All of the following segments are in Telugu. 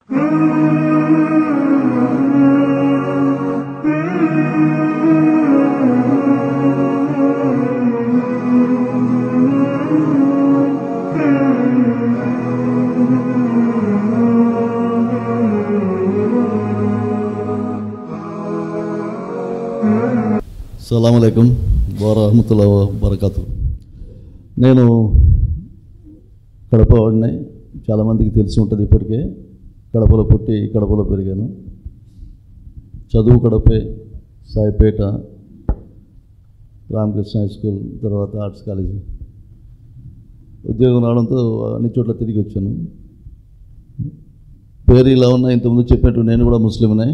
సలాంకం వరహమతుల్లా వరకతు నేను కడప వాడిని చాలామందికి తెలిసి ఉంటుంది ఇప్పటికే కడపలో పుట్టి కడపలో పెరిగాను చదువు కడపే సాయిపేట రామకృష్ణ హై స్కూల్ తర్వాత ఆర్ట్స్ కాలేజీ ఉద్యోగం రావడంతో అన్ని చోట్ల తిరిగి వచ్చాను పేరు ఇలా ఉన్నా ఇంతకుముందు చెప్పినట్టు నేను కూడా ముస్లింనే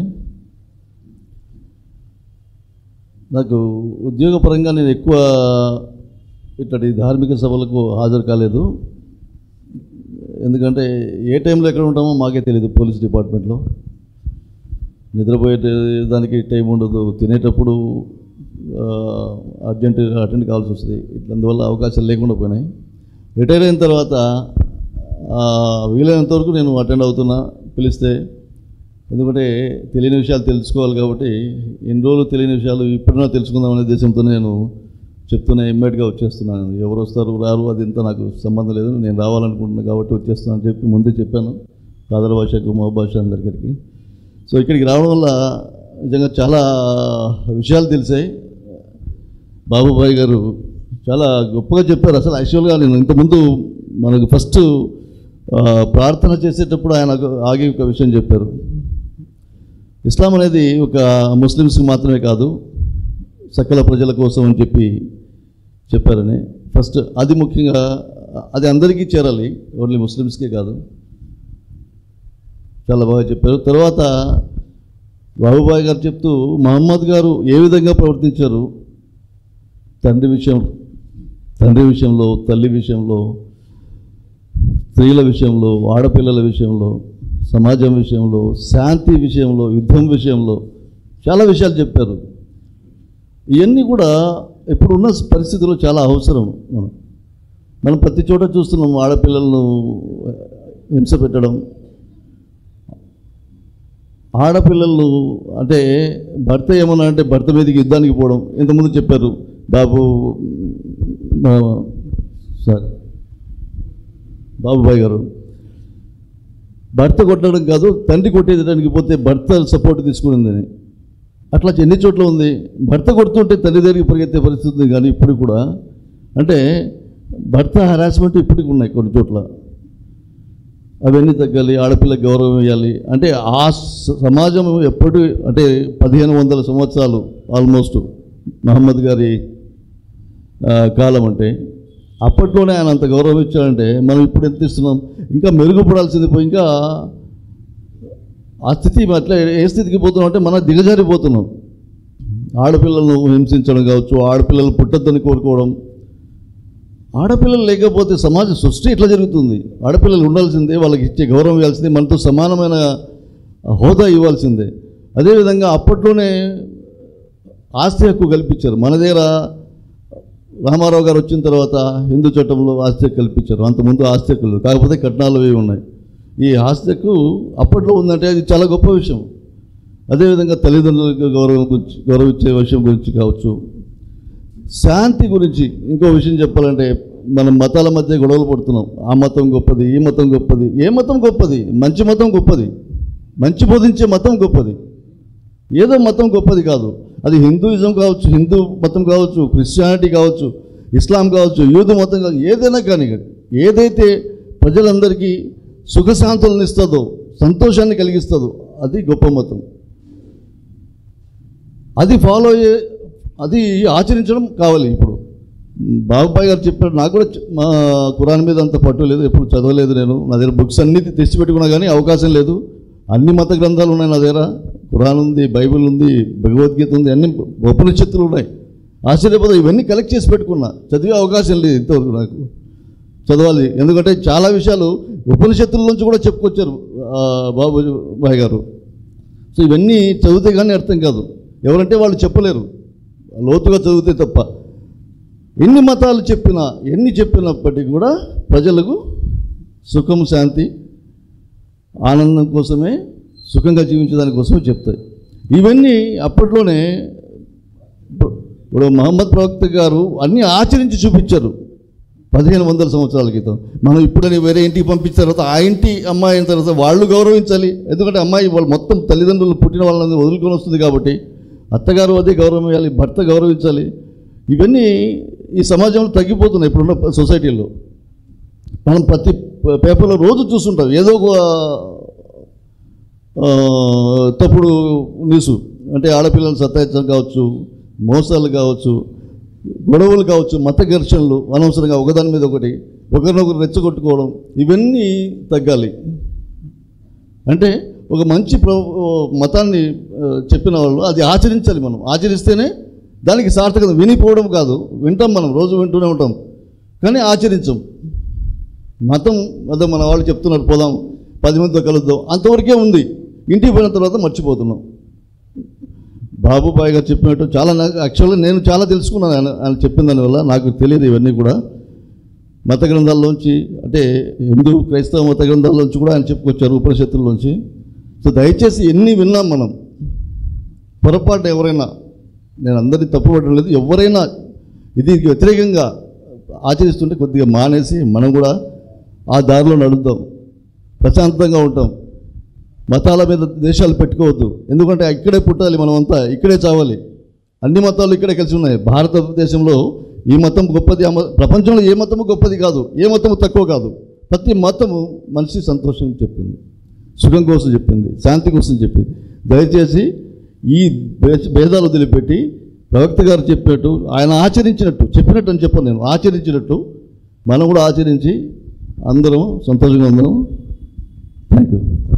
నాకు ఉద్యోగపరంగా నేను ఎక్కువ ఇట్లాంటి ధార్మిక సభలకు హాజరు కాలేదు ఎందుకంటే ఏ టైంలో ఎక్కడ ఉంటామో మాకే తెలియదు పోలీస్ డిపార్ట్మెంట్లో నిద్రపోయే దానికి టైం ఉండదు తినేటప్పుడు అర్జెంట్ అటెండ్ కావాల్సి వస్తుంది ఇట్లా అందువల్ల అవకాశాలు లేకుండా పోయినాయి రిటైర్ అయిన తర్వాత ఆ, వీలైనంత వరకు నేను అటెండ్ అవుతున్నా పిలిస్తే ఎందుకంటే తెలియని విషయాలు తెలుసుకోవాలి కాబట్టి ఎన్ని రోజులు తెలియని విషయాలు ఇప్పుడైనా తెలుసుకుందాం అనే ఉద్దేశంతో నేను చెప్తూనే ఇమ్మీడియట్గా వచ్చేస్తున్నాను ఎవరు వస్తారు రారు అది ఇంత నాకు సంబంధం లేదు నేను రావాలనుకుంటున్నాను కాబట్టి వచ్చేస్తున్నాను అని చెప్పి ముందే చెప్పాను కాదర భాషకు మహ భాష అందరికీ సో ఇక్కడికి రావడం వల్ల నిజంగా చాలా విషయాలు తెలిసాయి బాబుబాయి గారు చాలా గొప్పగా చెప్పారు అసలు యాక్చువల్గా నేను ఇంతకుముందు మనకు ఫస్ట్ ఆ, ప్రార్థన చేసేటప్పుడు ఆయన ఆగి ఒక విషయం చెప్పారు ఇస్లాం అనేది ఒక ముస్లిమ్స్కి మాత్రమే కాదు సకల ప్రజల కోసం అని చెప్పి చెప్పారని ఫస్ట్ అది ముఖ్యంగా అది అందరికీ చేరాలి ఓన్లీ ముస్లిమ్స్కే కాదు చాలా బాగా చెప్పారు తర్వాత బాబుబాయ్ గారు చెప్తూ మహమ్మద్ గారు ఏ విధంగా ప్రవర్తించారు తండ్రి విషయం తండ్రి విషయంలో తల్లి విషయంలో స్త్రీల విషయంలో ఆడపిల్లల విషయంలో సమాజం విషయంలో శాంతి విషయంలో యుద్ధం విషయంలో చాలా విషయాలు చెప్పారు ఇవన్నీ కూడా ఇప్పుడున్న పరిస్థితుల్లో చాలా అవసరం మనం మనం ప్రతి చోట చూస్తున్నాం ఆడపిల్లలను హింస పెట్టడం ఆడపిల్లలు అంటే భర్త ఏమన్నా అంటే భర్త మీదకి యుద్ధానికి పోవడం ఇంతకుముందు చెప్పారు బాబు మా- సార్ బాబుబాయ్ గారు భర్త కొట్టడం కాదు తండ్రి కొట్టేయడానికి పోతే భర్త సపోర్ట్ తీసుకునిందని అట్లా ఎన్ని చోట్ల ఉంది భర్త కొడుతుంటే తల్లి దగ్గరికి పరిగెత్తే పరిస్థితి ఉంది కానీ ఇప్పుడు కూడా అంటే భర్త హరాస్మెంట్ ఇప్పటికి ఉన్నాయి కొన్ని చోట్ల అవన్నీ తగ్గాలి ఆడపిల్లకి గౌరవం ఇవ్వాలి అంటే ఆ స- సమాజం ఎప్పుడు అంటే పదిహేను వందల సంవత్సరాలు ఆల్మోస్ట్ మహమ్మద్ గారి ఆ, కాలం అంటే అప్పట్లోనే ఆయన అంత గౌరవం ఇచ్చాడంటే మనం ఇప్పుడు ఎంత ఇస్తున్నాం ఇంకా మెరుగుపడాల్సింది పోయి ఇంకా ఆ స్థితి అట్లా ఏ స్థితికి పోతున్నాం అంటే మనం దిగజారిపోతున్నాం ఆడపిల్లలను హింసించడం కావచ్చు ఆడపిల్లలు పుట్టద్దని కోరుకోవడం ఆడపిల్లలు లేకపోతే సమాజ సృష్టి ఎట్లా జరుగుతుంది ఆడపిల్లలు ఉండాల్సిందే వాళ్ళకి ఇచ్చే గౌరవం ఇవ్వాల్సిందే మనతో సమానమైన హోదా ఇవ్వాల్సిందే అదేవిధంగా అప్పట్లోనే ఆస్తి హక్కు కల్పించారు మన దగ్గర రామారావు గారు వచ్చిన తర్వాత హిందూ చట్టంలో ఆస్తి హక్కు కల్పించారు అంతకుముందు ఆస్తి హక్కు లేదు కాకపోతే కట్నాలు అవి ఉన్నాయి ఈ ఆస్తి హక్కు అప్పట్లో ఉందంటే అది చాలా గొప్ప విషయం అదేవిధంగా తల్లిదండ్రులకు గౌరవం గురించి గౌరవించే విషయం గురించి కావచ్చు శాంతి గురించి ఇంకో విషయం చెప్పాలంటే మనం మతాల మధ్య గొడవలు పడుతున్నాం ఆ మతం గొప్పది ఈ మతం గొప్పది ఏ మతం గొప్పది మంచి మతం గొప్పది మంచి బోధించే మతం గొప్పది ఏదో మతం గొప్పది కాదు అది హిందూయిజం కావచ్చు హిందూ మతం కావచ్చు క్రిస్టియానిటీ కావచ్చు ఇస్లాం కావచ్చు యూదు మతం కావచ్చు ఏదైనా కానీ ఏదైతే ప్రజలందరికీ సుఖశాంతులను ఇస్తుందో సంతోషాన్ని కలిగిస్తుందో అది గొప్ప మతం అది ఫాలో అయ్యే అది ఆచరించడం కావాలి ఇప్పుడు బాబాయ్ గారు చెప్పారు నాకు కూడా చ- మా కురాన్ మీద అంత పట్టు లేదు ఎప్పుడు చదవలేదు నేను నా దగ్గర బుక్స్ అన్ని తెచ్చి పెట్టుకున్నా కానీ అవకాశం లేదు అన్ని మత గ్రంథాలు ఉన్నాయి నా దగ్గర కురాన్ ఉంది బైబిల్ ఉంది భగవద్గీత ఉంది అన్ని ఉపనిషత్తులు ఉన్నాయి ఆశ్చర్యపోతే ఇవన్నీ కలెక్ట్ చేసి పెట్టుకున్నా చదివే అవకాశం లేదు ఇంతవరకు నాకు చదవాలి ఎందుకంటే చాలా విషయాలు ఉపనిషత్తుల నుంచి కూడా చెప్పుకొచ్చారు ఆ, బాబు బాయ్ గారు సో ఇవన్నీ చదివితే కానీ అర్థం కాదు ఎవరంటే వాళ్ళు చెప్పలేరు లోతుగా చదివితే తప్ప ఎన్ని మతాలు చెప్పినా ఎన్ని చెప్పినప్పటికీ కూడా ప్రజలకు సుఖం శాంతి ఆనందం కోసమే సుఖంగా జీవించడానికి కోసమే చెప్తాయి ఇవన్నీ అప్పట్లోనే ఇప్పుడు ఇప్పుడు మహమ్మద్ ప్రవక్త గారు అన్నీ ఆచరించి చూపించారు పదిహేను వందల సంవత్సరాల క్రితం మనం ఇప్పుడని వేరే ఇంటికి పంపించిన తర్వాత ఆ ఇంటి అమ్మాయి అయిన తర్వాత వాళ్ళు గౌరవించాలి ఎందుకంటే అమ్మాయి వాళ్ళు మొత్తం తల్లిదండ్రులు పుట్టిన వాళ్ళని వదులుకొని వస్తుంది కాబట్టి అత్తగారు అదే గౌరవం ఇవ్వాలి భర్త గౌరవించాలి ఇవన్నీ ఈ సమాజంలో తగ్గిపోతున్నాయి ఇప్పుడున్న సొసైటీలో మనం ప్రతి ప- పేపర్లో రోజు చూస్తుంటాం ఏదో ఒక ఆ, తప్పుడు న్యూస్ అంటే ఆడపిల్లలు సతాయించడం కావచ్చు మోసాలు కావచ్చు గొడవలు కావచ్చు మత ఘర్షణలు అనవసరంగా ఒకదాని మీద ఒకటి ఒకరినొకరు రెచ్చగొట్టుకోవడం ఇవన్నీ తగ్గాలి అంటే ఒక మంచి ప్ర మతాన్ని ఆ, చెప్పిన వాళ్ళు అది ఆచరించాలి మనం ఆచరిస్తేనే దానికి సార్థకత వినిపోవడం కాదు వింటాం మనం రోజు వింటూనే ఉంటాం కానీ ఆచరించం మతం అదే మన వాళ్ళు చెప్తున్నారు పోదాం పది మందితో కలుద్దాం అంతవరకే ఉంది ఇంటికి పోయిన తర్వాత మర్చిపోతున్నాం బాబుబాయ్ గారు చెప్పినట్టు చాలా నాకు యాక్చువల్గా నేను చాలా తెలుసుకున్నాను ఆయన ఆయన చెప్పిన దానివల్ల నాకు తెలియదు ఇవన్నీ కూడా మత గ్రంథాల్లోంచి అంటే హిందూ క్రైస్తవ మత గ్రంథాల్లోంచి కూడా ఆయన చెప్పుకొచ్చారు ఉపనిషత్తుల్లోంచి సో దయచేసి ఎన్ని విన్నాం మనం పొరపాటు ఎవరైనా నేను అందరినీ తప్పుపడడం లేదు ఎవరైనా ఇది వ్యతిరేకంగా ఆచరిస్తుంటే కొద్దిగా మానేసి మనం కూడా ఆ దారిలో నడుద్దాం ప్రశాంతంగా ఉంటాం మతాల మీద దేశాలు పెట్టుకోవద్దు ఎందుకంటే ఇక్కడే పుట్టాలి మనమంతా ఇక్కడే చావాలి అన్ని మతాలు ఇక్కడే కలిసి ఉన్నాయి భారతదేశంలో ఈ మతం గొప్పది ఆ మ- ప్రపంచంలో ఏ మతము గొప్పది కాదు ఏ మతము తక్కువ కాదు ప్రతి మతము మనిషి సంతోషం చెప్పింది సుఖం కోసం చెప్పింది శాంతి కోసం చెప్పింది దయచేసి ఈ భే- భేదాలు వదిలిపెట్టి ప్రవక్త గారు చెప్పినట్టు ఆయన ఆచరించినట్టు చెప్పినట్టు అని చెప్పను నేను ఆచరించినట్టు మనం కూడా ఆచరించి అందరం సంతోషంగా ఉందాం థ్యాంక్ యూ